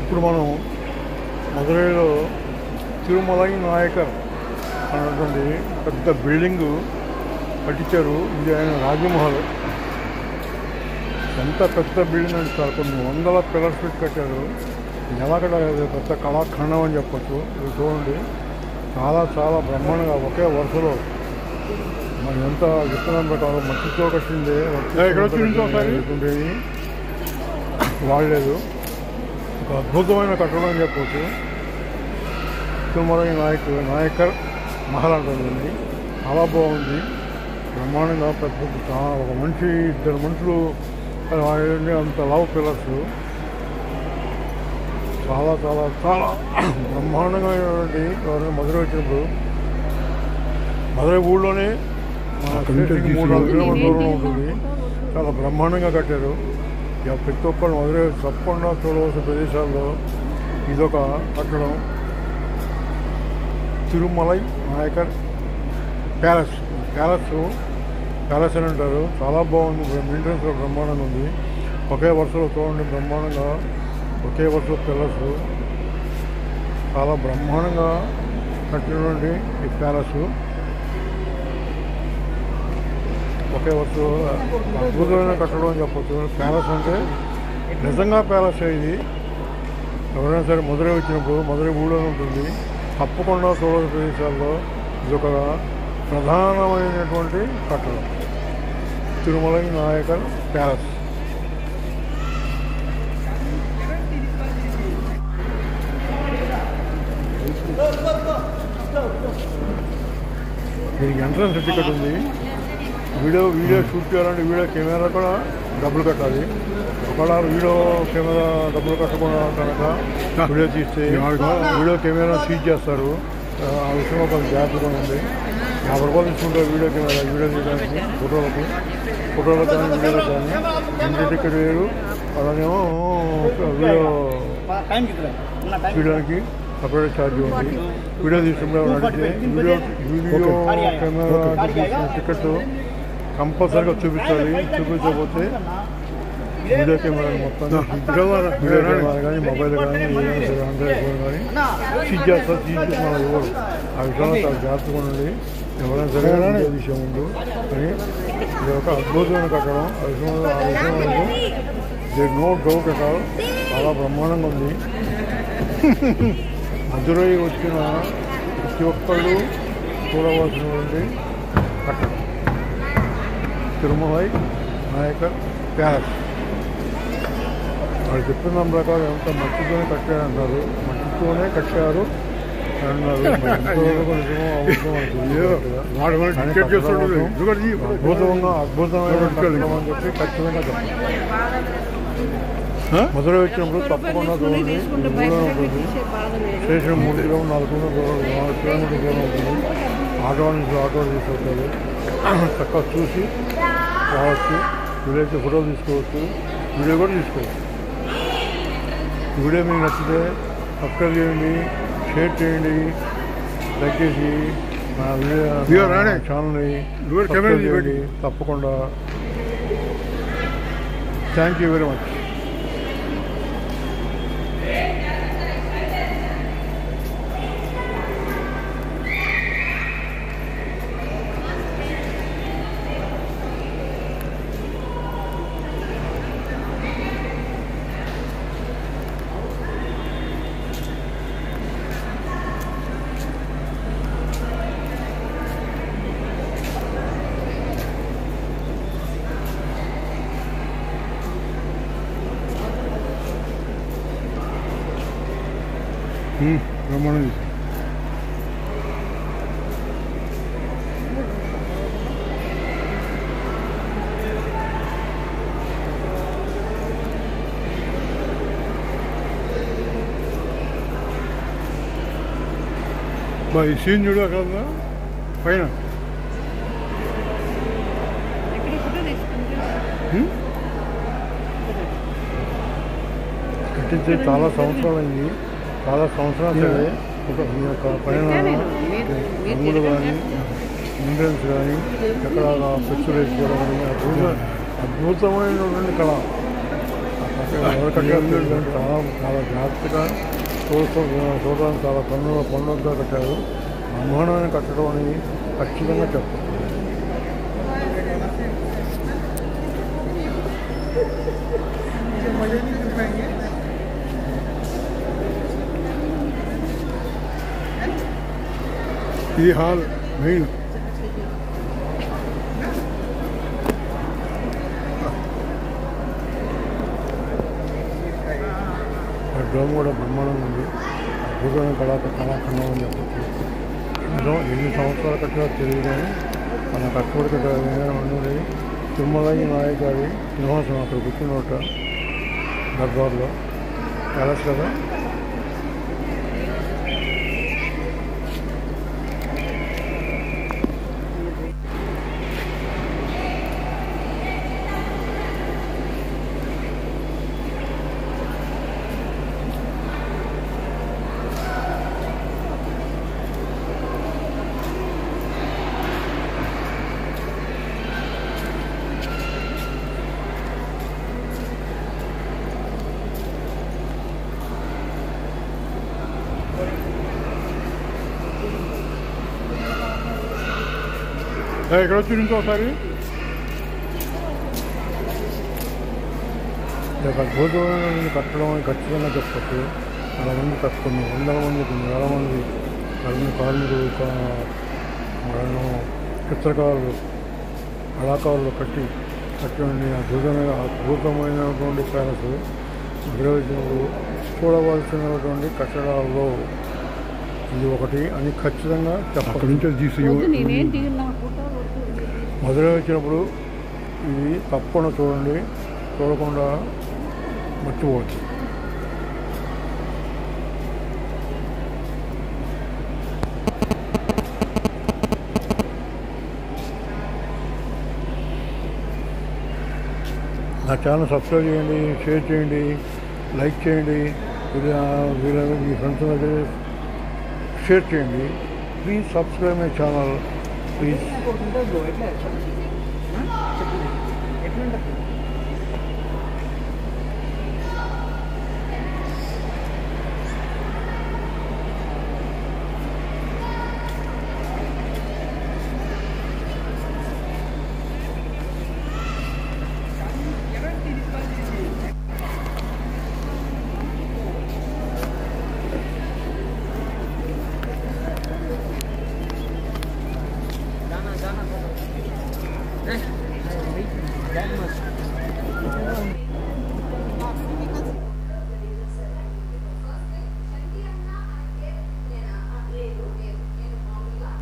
ఇప్పుడు మనం మదురైలో తిరుమలై నాయకర్ అనేటువంటి పెద్ద బిల్డింగు కట్టించారు ఇది ఆయన రాజమహల్ ఎంత పెద్ద బిల్డింగ్ అంటే సార్ కొన్ని వందల పిల్లర్స్ పెట్టి కట్టారు ఇది ఎలా కట్టారు పెద్ద కళాఖండం అని చెప్పొచ్చు ఇది చూడండి చాలా చాలా బ్రహ్మాండంగా ఒకే వరుసలో మరి ఎంత విత్తనం ప్రకారం మట్టితో కట్టింది ఎక్కడ వచ్చి నించో ఒకసారి? ఉండేది వాడలేదు ఒక అద్భుతమైన కట్టడం అని చెప్పొచ్చు తిరుమలై నాయక్ నాయకర్ మహల్ అంటుంది చాలా బాగుంది బ్రహ్మాండంగా పెద్ద చాలా ఒక మనిషి ఇద్దరు మనుషులు వాడి అంత లవ్ పిల్లర్స్ చాలా చాలా చాలా బ్రహ్మాండంగా అయినటువంటి ఎవరైనా మధురై వచ్చినప్పుడు మధురై ఊళ్ళోనే మన అక్కడి నుంచి స్టేషన్కి మూడు నాలుగు కిలోమీటర్ల దూరంలో ఉంటుంది చాలా బ్రహ్మాండంగా కట్టారు ఇక ప్రతి ఒక్కరు మధురై తప్పకుండా చూడవలసిన ప్రదేశాల్లో ఇదొక కట్టడం Tirumalai Nayakar palace palace palace అని అంటారు చాలా బాగుంది మెయింటెనెన్స్ బ్రహ్మాండంగా ఉంది ఒకే వరుసలో చూడండి బ్రహ్మాండంగా ఒకే వరుసలో ప్యాలెస్ చాలా బ్రహ్మాండంగా కట్టినటువంటి ఈ ప్యాలెస్ ఒకే వరుస అద్భుతమైన కట్టడం అని చెప్పొచ్చు ప్యాలెస్ అంటే నిజంగా ప్యాలెస్ ఇది ఎవరైనా సరే మధురై వచ్చినప్పుడు మధురై ఊళ్ళో ఉంటుంది తప్పకుండా చూడని ప్రదేశాల్లో ఇది ఒక ప్రధానమైనటువంటి కట్టడం తిరుమలై నాయకర్ ప్యాలెస్ దీనికి ఎంట్రన్స్ టికెట్ ఉంది వీడియో వీడియో షూట్ చేయాలంటే వీడియో కెమెరా కూడా డబ్బులు కట్టాలి ఒకవేళ వీడియో కెమెరా డబ్బులు కట్టకుండా కనుక వీడియో తీస్తే వీడియో కెమెరా సీజ్ చేస్తారు ఆ ఆ విషయంలో కొంచెం జాగ్రత్తగా ఉంది యాభై రూపాయలు తీసుకుంటారు వీడియో కెమెరా వీడియో తీయడానికి ఫోటోలకి ఫోటోలకు కానీ వీడియోలకు కానీ ఎంట్రీ టికెట్ వేరు అలానేమో వీడియో टाइम कितना है टाइम తీయడానికి సపరేట్ ఛార్జ్ ఉంది వీడియో తీసుకున్నప్పుడు అడిగితే వీడియో వీడియో కెమెరా తీసిన టికెట్ కంపల్సరీగా చూపించాలి చూపించకపోతే వీడియో కెమెరా మొత్తం వీడియో కెమెరా కానీ మొబైల్ కానీ ఏదైనా సరే ఆండ్రాయిడ్ ఫోన్ కానీ సీజ్ చేస్తారు సీజ్ చేసి మనం ఇవ్వరు ఆ విషయంలో చాలా జాగ్రత్తగా ఉండండి ఎవరైనా సరే వీడియో తీసే ముందు కానీ ఇది ఒక అద్భుతమైన కట్టడం ఆ విషయంలో ఆ విషయంలో there no doubt at all చాలా బ్రహ్మాండంగా ఉంది మధురై వచ్చిన ప్రతి ఒక్కళ్ళు చూడవలసినటువంటి కట్టడం తిరుమలై నాయకర్ ప్యాలెస్ వాళ్ళు చెప్పిన దాని ప్రకారం ఎంత మట్టితోనే కట్టారంటారు మట్టితోనే కట్టారు అన్నారు మరి ఎంతవరకు నిజమో అబద్ధమో మనకు తెలియదు కదా. వాడు మన కానీ టికెట్ చేస్తాడు కట్టడం ఎందుకంటే ఈ అద్భుతంగా అద్భుతమైన కట్టడం అని చెప్పి ఖచ్చితంగా చెప్పాలి మధురై వచ్చినప్పుడు తప్పకుండా చూడండి ఇది ఊళ్ళో ఉంటుంది స్టేషన్ మూడు కిలోమీటర్ నాలుగు కిలోమీటర్ నాలుగు కిలోమీటర్ దూరం ఉంటుంది ఆటో నుంచి ఆటో తీసుకొస్తారు చక్కగా చూసి రావచ్చు వీలైతే ఫోటోలు తీసుకోవచ్చు వీడియో కూడా తీసుకోవచ్చు వీడియో మీకు నచ్చితే సబ్స్క్రైబ్ చేయండి షేర్ చేయండి లైక్ చేసి నా వీడియో ఇదిగో రాడే. ఛానల్ని నువ్వు కెమెరా సబ్స్క్రైబ్ తీసి చేయండి తప్పకుండా థ్యాంక్ యూ వెరీ మచ్ బ్రహ్మాండం బా ఈ సీన్ చూడు అక్కడ ఉందా? పైన హ్మ్? కట్టించి చాలా సంవత్సరాలు అయింది చాలా సంవత్సరాలు సరే ఒక ఈ యొక్క పైన రంగులు కానీ మినరల్స్ కానీ ఎక్కడ పిక్చర్ వేసుకోవడం కానీ అద్భుత అద్భుతమైనటువంటి కళ ఆ కథ ఎవరు కట్టారు తెలియదు. చాలా చాలా జాగ్రత్తగా చూస్తూ చూడడానికి చాలా పన్ను పన్నుగా కట్టారు బ్రహ్మాండమైన కట్టడం అని ఖచ్చితంగా చెప్పాలి ఇది హాల్ మెయిన్ ఆ డ్రోమ్ కూడా బ్రహ్మాండంగా ఉంది అద్భుతమైన కళా కళాఖండం అని చెప్పచ్చు ఎన్నో ఎన్ని సంవత్సరాలు కట్టారో తెలియదు కానీ మన కష్టపడి కట్టారు తిరుమలయ్య నాయక్ గారి సింహాసనం అక్కడ కూర్చున్నట దర్బార్లో ప్యాలెస్ కదా ఏ, ఇక్కడ వచ్చి నుంచో ఒకసారి ఇక అద్భుతమైన కట్టడం అని ఖచ్చితంగా చెప్పచ్చు చాలా మంది కట్టుకుని వందల మంది కొన్ని వేల మంది కలిగిన కార్మికులు కా- వాళ్ళను చిత్రకారులు కళాకారులు కట్టి కట్టిన అద్భుతమైన అద్భుతమైనటువంటి ప్యాలెస్ నిర్వహించినప్పుడు చూడవలసినటువంటి కట్టడాల్లో ఇది ఒకటి అని ఖచ్చితంగా అక్కడి చెప్పచ్చు నుంచి అది తీసి వద్దు నేనేం దిగున్నా ఫోటో వద్దు మధురై వచ్చినప్పుడు ఇది తప్పకుండా చూడండి చూడకుండా మర్చిపోవచ్చు నా ఛానల్ సబ్స్క్రైబ్ చేయండి షేర్ చేయండి లైక్ చేయండి వీళ్ళ వీళ్ళ మీ ఫ్రెండ్స్ దగ్గర షేర్ చేయండి please subscribe my channel please ఒకటి ఉంటుంది బ్రో ఎట్లా చెప్పు ఎట్లుంటుంది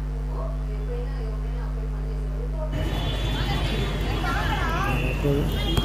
ఓకే